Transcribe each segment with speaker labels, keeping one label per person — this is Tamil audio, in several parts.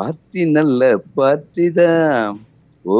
Speaker 1: பார்ட்டி நல்ல பார்ட்டி தான் ஓ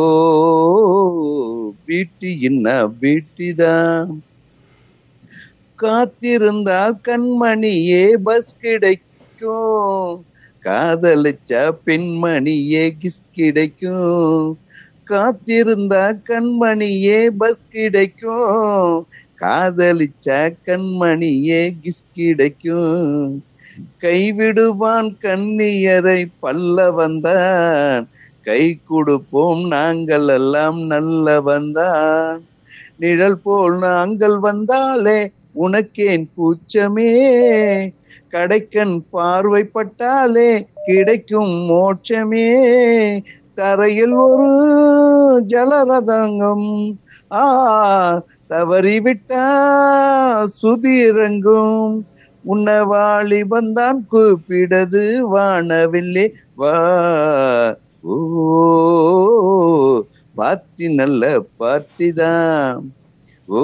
Speaker 1: பீட்டி என்ன பீட்டி தான் காத்திருந்தால் கண்மணியே பஸ் கிடைக்கும் காதலிச்சா பெண்மணியே கிஸ் கிடைக்கும் காத்திருந்தா கண்மணியே பஸ் கிடைக்கும் காதலிச்சா கண்மணியே கிஸ் கிடைக்கும் கைவிடுவான் கண்ணியரை பல்ல வந்தான் கை கொடுப்போம் நாங்கள் எல்லாம் நல்ல வந்தான் நிழல் போல் நாங்கள் வந்தாலே உனக்கேன் கூச்சமே கடைக்கண் பார்வைப்பட்டாலே கிடைக்கும் மோட்சமே தரையில் ஒரு ஜலரதங்கம் ஆ தவறிவிட்டா சுதிரங்கும் உன்னவாளி வந்தான் கூப்பிடது வானவில்லை வா ஓ பார்ட்டி நல்ல பார்ட்டி தான் ஓ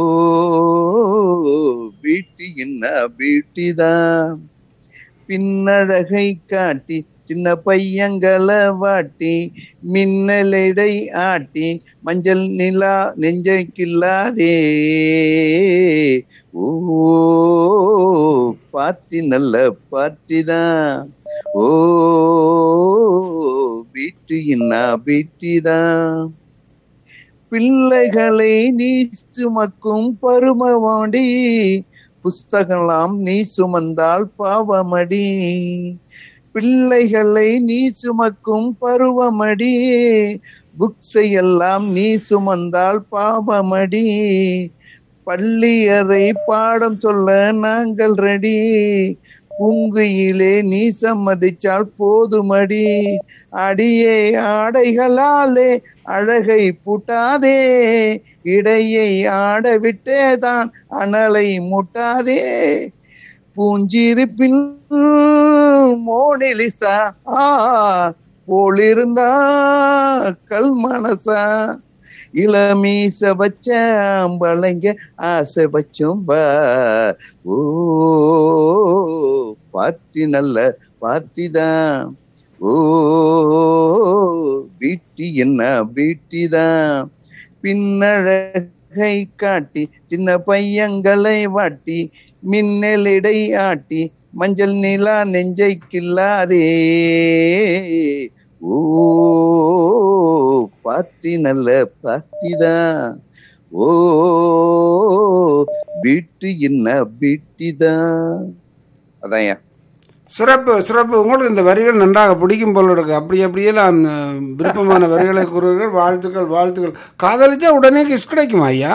Speaker 1: பீட்டி என்ன பீட்டி தான் பின்னழகை காட்டி சின்ன பையங்களை வாட்டி மின்னலிடை ஆட்டி மஞ்சள் நிலா நெஞ்சை கில்லாதே ஓ பார்ட்டி நல்ல பார்ட்டி தான் ஓ பீட்டு என்ன பீட்டி தான் பிள்ளைகளை நீ சுமக்கும் பருமவாடி புஸ்தகலாம் நீ சுமந்தால் பாவமடி பிள்ளைகளை நீ சுமக்கும் பருவமடி புக்ஸை எல்லாம் நீ சுமந்தால் பாவமடி பள்ளியறை பாடம் சொல்ல நாங்கள் ரெடி பூங்குயிலே நீ சம்மதிச்சால் போதுமடி அடியே ஆடைகளாலே அழகை பூட்டாதே இடையை ஆட விட்டேதான் அனலை முட்டாதே பூஞ்சிருப்பில் மோனிலிசா ஆ போலிருந்தா கல் மனசா இளமீச வச்ச அம்பளைங்க ஆசை வச்சும் வா ஓ பார்ட்டி நல்ல பார்ட்டி தான் ஓ பீட்டி என்ன பீட்டி தான் பின்னழகை காட்டி சின்ன பையங்களை வாட்டி மின்னலிடை ஆட்டி மஞ்சள் நிலா நெஞ்சை கில்லாதே ஓ பார்ட்டி நல்ல பார்ட்டி தான் ஓ பீட்டு என்ன பீட்டி தான் அதான்
Speaker 2: சிறப்பு சிறப்பு உங்களுக்கு இந்த வரிகள் நன்றாக பிடிக்கும் போல இருக்கு அப்படி அப்படியே நான் அஹ், விருப்பமான வரிகளை கூறுவீர்கள் வாழ்த்துக்கள் வாழ்த்துக்கள் காதலிச்சா உடனே கிஸ் கிடைக்குமா ஐயா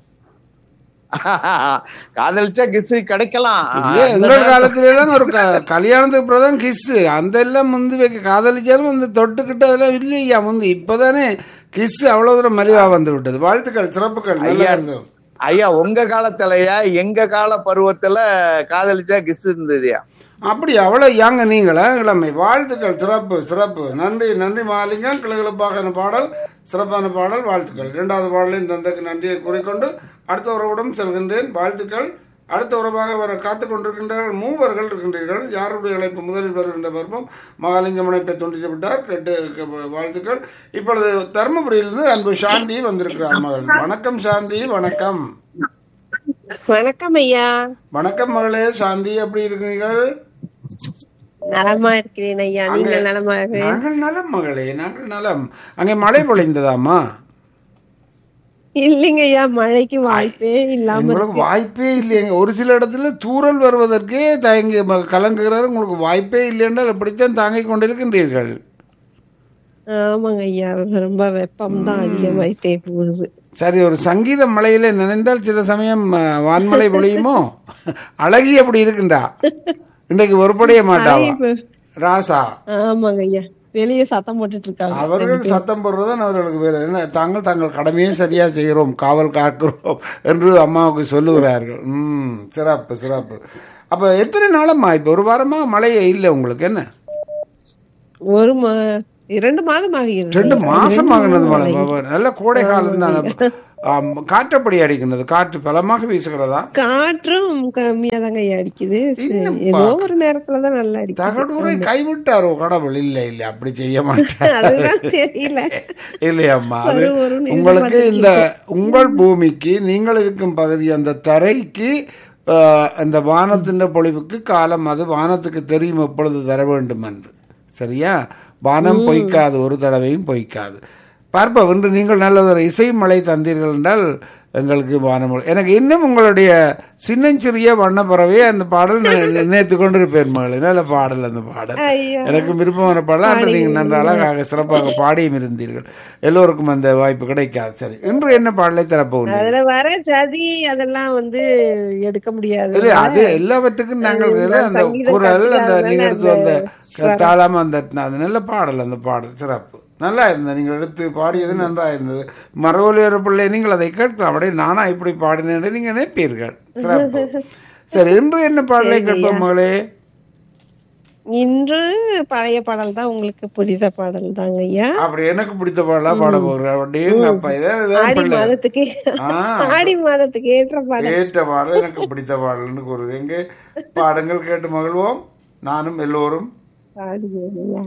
Speaker 1: காதலிச்சா கிஸ் கிடைக்கலாம்
Speaker 2: இல்லையே, எங்கள் காலத்துல எல்லாம் ஒரு க- கல்யாணத்துக்கு அப்புறம் கிஸ் அந்த எல்லாம் முந்து வைக்க காதலிச்சாலும் அந்த தொட்டுக்கிட்ட அதெல்லாம் இல்லையா முந்து இப்பதானே கிஸ் அவ்வளவு தூரம் மலிவா வந்து விட்டது வாழ்த்துக்கள் சிறப்புகள் நல்லா
Speaker 1: ஐயா.
Speaker 2: இருந்தது.
Speaker 1: ஐயா உங்க காலத்துலயா எங்க கால பருவத்துல காதலிச்சா கிஸ் இருந்ததுயா
Speaker 2: அப்படி அவ்வளவு யாங்க நீங்களா இளமை வாழ்த்துக்கள் சிறப்பு சிறப்பு நன்றி நன்றி மாலிங்கம் கிளுகிழப்பாக பாடல் சிறப்பான பாடல் வாழ்த்துக்கள் இரண்டாவது பாடலின் தந்தைக்கு நன்றியை கூறிக்கொண்டு அடுத்த உறவுடன் செல்கின்றேன் வாழ்த்துக்கள் அடுத்த உறவாக வர காத்து கொண்டிருக்கின்றார்கள் மூவர்கள் இருக்கின்றீர்கள் யாருடைய இழைப்பு முதலில் வருகின்ற பருவம் மகாலிங்கம் இணைப்பை துண்டித்து விட்டார் கேட்டு க- வாழ்த்துக்கள் இப்பொழுது தருமபுரியிலிருந்து அன்பு சாந்தி வந்திருக்கிறார் மகள் வணக்கம் சாந்தி வணக்கம்
Speaker 3: வணக்கம் ஐயா
Speaker 2: வணக்கம் மகளே சாந்தி எப்படி இருக்கீர்கள்
Speaker 3: நலமா இருக்கிறேன் ஐயா நீங்கள் நலமாக
Speaker 2: நாங்கள் நலம் மகளே நாங்கள் நலம் அங்கே மழை பொழிந்ததாமா
Speaker 3: இல்லைங்க ஐயா மழைக்கு வாய்ப்பே இல்லாம
Speaker 2: உங்களுக்கு
Speaker 3: இருக்கு
Speaker 2: வாய்ப்பே இல்லைங்க ஒரு சில இடத்துல தூறல் வருவதற்கே தயங்கி ம- கலங்குகிறார் உங்களுக்கு வாய்ப்பே இல்லை என்றால் எப்படித்தான் தாங்கிக் கொண்டிருக்கின்றீர்கள்
Speaker 3: ஆமாங்க ஐயா ரொம்ப வெப்பம் தான் அதிகமாயிட்டே போகுது
Speaker 2: சரி ஒரு சங்கீத மலையில நினைந்தால் சில சமயம் அ, வான்மழை பொழியுமோ அழகி அப்படி இருக்குண்டா இன்றைக்கு ஒருபடைய மாட்டாவா
Speaker 3: இப்ப-
Speaker 2: ராசா
Speaker 3: ஆமாங்க ஐயா வெளியே சத்தம் போட்டுட்டு இருக்காங்க
Speaker 2: அவர்கள் சத்தம் போடுறதுதான் அவர்களுக்கு வேறு என்ன தாங்கள் தங்கள் கடமையை சரியா செய்கிறோம் காவல் காக்கிறோம் என்று அம்மாவுக்கு சொல்லுகிறார்கள் ம் சிறப்பு சிறப்பு அப்ப எத்தனை நாளம்மா இப்ப ஒரு வாரமா மழையே இல்லை உங்களுக்கு என்ன
Speaker 3: ஒரு மா இரண்டு மாதம் ஆகிறது
Speaker 2: ரெண்டு
Speaker 3: ஐயா.
Speaker 2: மாசம்
Speaker 3: இரண்டு
Speaker 2: ஆகினது
Speaker 3: மாதம்
Speaker 2: மழை நல்ல கோடை காலம் தான் ஆம், காற்றப்படி அடிக்கின்றது காற்று பலமாக வீசுகிறதா
Speaker 3: காற்றும் கம்மியா தாங்க ஐயா அடிக்குது சரி, ஏதோ ஒரு நேரத்துலதான் நல்லா அடிக்குது
Speaker 2: தகடூரை கைவிட்டாரோ கடவுள் இல்லை இல்லை அப்படி செய்ய மாட்டார்
Speaker 3: அதுதான் தெரியல
Speaker 2: இல்லையம்மா அது
Speaker 3: வரும், வரும்னு
Speaker 2: உங்களுக்கு இந்த உங்கள் பூமிக்கு நீங்கள் இருக்கும் பகுதி அந்த தரைக்கு ஆஹ், அந்த வானத்தின் பொழிவுக்கு காலம் அது வானத்துக்கு தெரியும் எப்பொழுது தர வேண்டும் என்று சரியா வானம் பொய்க்காது ஒரு தடவையும் பொய்க்காது பார்ப்போம் இன்று நீங்கள் நல்லதொரு இசை மலை தந்தீர்கள் என்றால் எங்களுக்கு வானம் எனக்கு இன்னும் உங்களுடைய சின்னஞ்சிறிய வண்ணப்பறவை அந்த பாடல் நினைத்து கொண்டிருப்பேன் மகளே நல்ல பாடல் அந்த பாடல்
Speaker 3: ஐயோ
Speaker 2: எனக்கு விருப்பமான பாடல் அன்று நீங்கள் நன்று அழகாக சிறப்பாக பாடியும் இருந்தீர்கள் எல்லோருக்கும் அந்த வாய்ப்பு கிடைக்காது சரி இன்று என்ன பாடலை தரப்போகிறீர்கள்
Speaker 3: அதுல வர ஜதி அதெல்லாம் வந்து எடுக்க முடியாது
Speaker 2: இல்லை அது எல்லாவற்றுக்கும் நாங்கள்
Speaker 3: அது
Speaker 2: வேலை அந்த
Speaker 3: சங்கீதம்
Speaker 2: குரல் அந்த
Speaker 3: கத்துக்காதனால
Speaker 2: நீங்கள் எடுத்து வந்த
Speaker 3: அந்த
Speaker 2: தாளம் அந்த அது நல்ல பாடல் அந்த பாடல் சிறப்பு நல்லா இருந்தது நீங்கள் எடுத்து பாடியது நன்றாக இருந்தது மரவொலியர் பிள்ளை நீங்கள் அதை கேட்கலாம் அப்படியே நானா இப்படி பாடினேன் என்று நீங்கள் நினைப்பீர்கள் சிறப்பு சரி இன்று என்ன பாடலை கேட்போம் மகளே
Speaker 3: இன்று பழைய பாடல் தான் உங்களுக்கு புரித பாடல் தாங்க ஐயா
Speaker 2: அப்படி எனக்கு பிடித்த பாடலா பாட போகிறேன் அப்படியே அப்பா இதான் இதான்
Speaker 3: ஆடி
Speaker 2: பிள்ளை
Speaker 3: மாதத்துக்கு
Speaker 2: ஆ
Speaker 3: ஆடி மாதத்துக்கு ஏற்ற பாடல்
Speaker 2: ஏற்ற பாடல் எனக்கு பிடித்த பாடல்னு கூறுவீங்க பாடுங்கள் கேட்டு மகிழ்வோம் நானும் எல்லோரும்
Speaker 3: பாடுகிறேன் ஐயா